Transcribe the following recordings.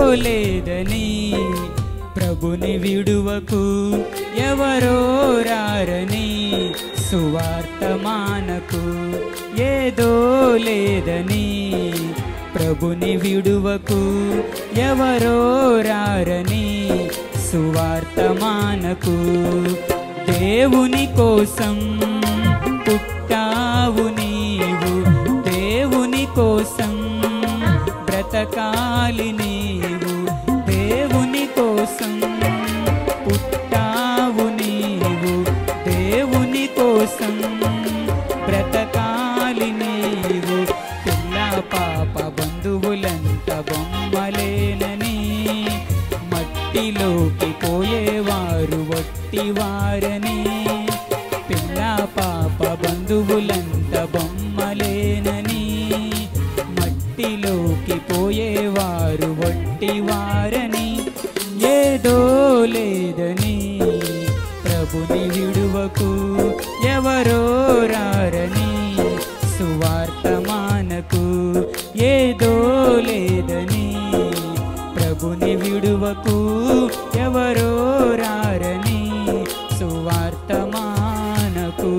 లేదని ప్రభుని విడువకు ఎవరో రారని సువార్తమానకు ఏదో లేదని ప్రభుని విడువకు ఎవరో రారని సువార్తమానకు దేవుని కోసం పుట్టావు నీవు దేవుని కోసం బ్రతకాలి నీవు దేవుని కోసం పుట్టావు నీవు దేవుని కోసం బ్రతకాలి నీవు పిల్ల పాప బంధువులంత బొమ్మలేనని మట్టిలోకి పోయేవారు వట్టివారని పిల్ల పాప బంధువులంత బొమ్మలేనని మట్టిలోకి పోయేవారు వట్టివారని ఏదో లేదని ప్రభుని విడువకు ఎవరో రారని సువార్తమానకు ఏదో లేదని ప్రభుని విడువకు ఎవరో రారని సువార్తమానకు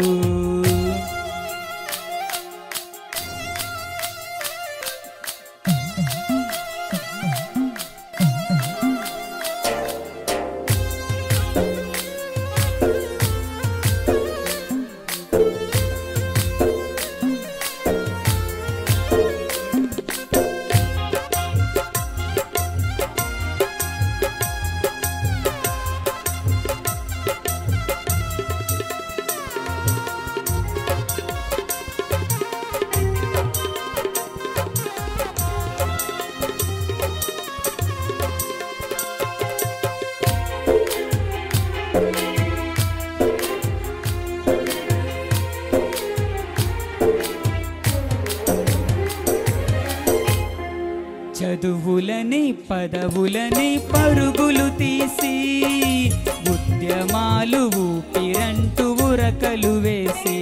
చదువులని పదవులని పరుగులు తీసి ఉద్యమాలు ఊపిరంటూ ఉరకలు వేసి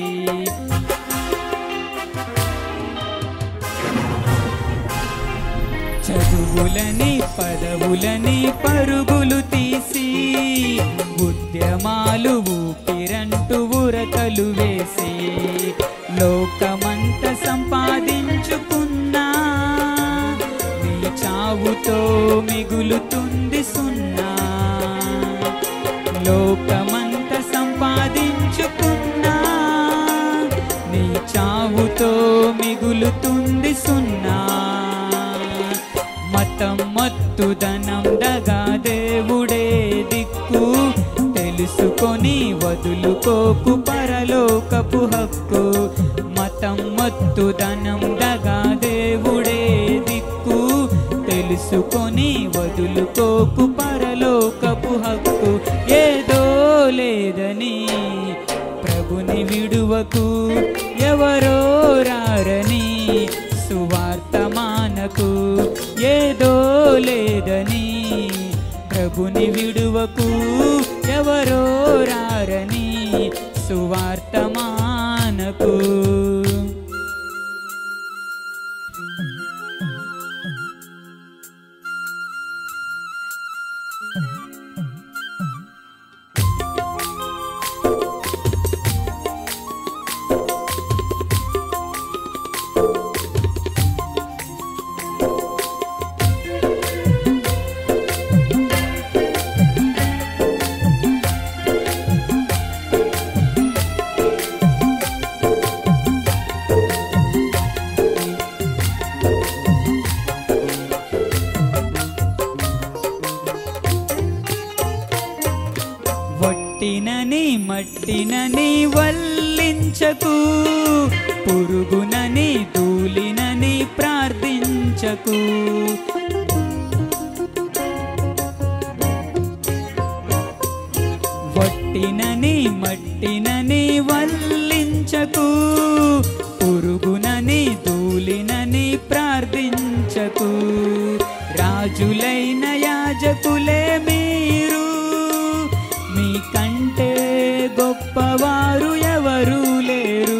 చదువులని పదవులని పరుగులు తీసి ఉద్యమాలు ఊపిరంటూ ఉరకలు వేసి లోకమంత సంపాదించుకున్నా నీ చావుతో మిగులుతుంది సున్నా లోకమంత సంపాదించుకున్నా నీ చావుతో మిగులుతుంది సున్నా మతం మత్తుదనం దగా దేవుడే దిక్కు తెలుసుకొని వదులుకోకు పరలోకపు హక్కు మతం మత్తుదనం దగా దేవుడే దిక్కు తెలుసుకొని వదులుకోకు పరలోకపు హక్కు ఏదో లేదని ప్రభుని విడువకు ఎవరో రారని సువార్తమానకు ఏదో లేదని ప్రభుని విడువకు ఎవరో రారని సువార్తమానకు వట్టినని మట్టినని వల్లించకు పురుగునని ధూళినని ప్రార్థించకు వట్టినని మట్టినని వల్లించకు పురుగునని ధూళినని ప్రార్థించకు రాజులైన యాజకులే మీరు మీకంటే గొప్పవారు ఎవరు లేరు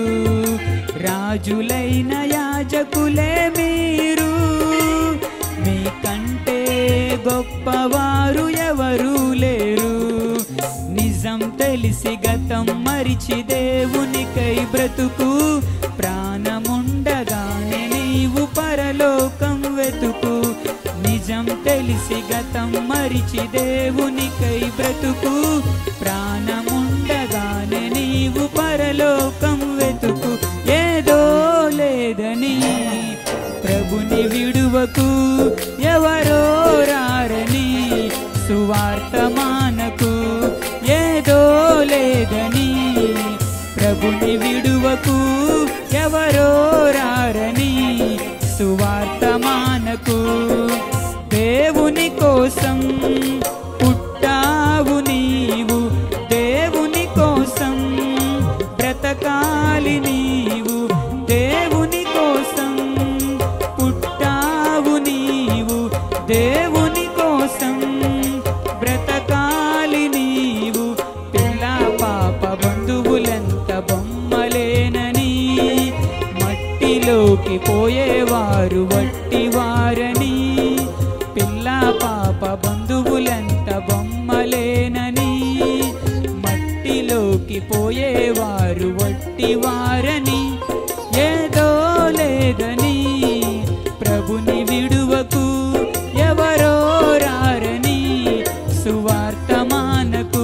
రాజులైన యాజకులే మీరు మీకంటే గొప్పవారు ఎవరు లేరు నిజం తెలిసి గతం మరిచి దేవునికై బ్రతుకు ప్రాణముండగానే నీవు పరలోకం వెతుకు నిజం తెలిసి గతం మరిచి దేవునికై బ్రతుకు ప్రాణముండగానే నీవు పరలోకం వెతుకు ఏదో లేదని ప్రభుని విడువకు ఎవరో రారని సువార్త మానకు ఏదో లేదని ప్రభుని విడువకు ఎవరో రారని సువార్త మానకు దేవుని కోసం పుట్టావు నీవు దేవుని కోసం బ్రతకాలి నీవు దేవుని కోసం పుట్టావు నీవు దేవుని కోసం బ్రతకాలి నీవు పిల్ల పాప బంధువులెంత బొమ్మలేనని మట్టిలోకి పోయేవారు వట్టివారని పిల్ల పాప బంధువులెంత బొమ్మలేనని మట్టిలోకి పోయేవారు వట్టివారని ఏదో లేదని ప్రభుని విడువకు ఎవరో రారని సువార్త మానకు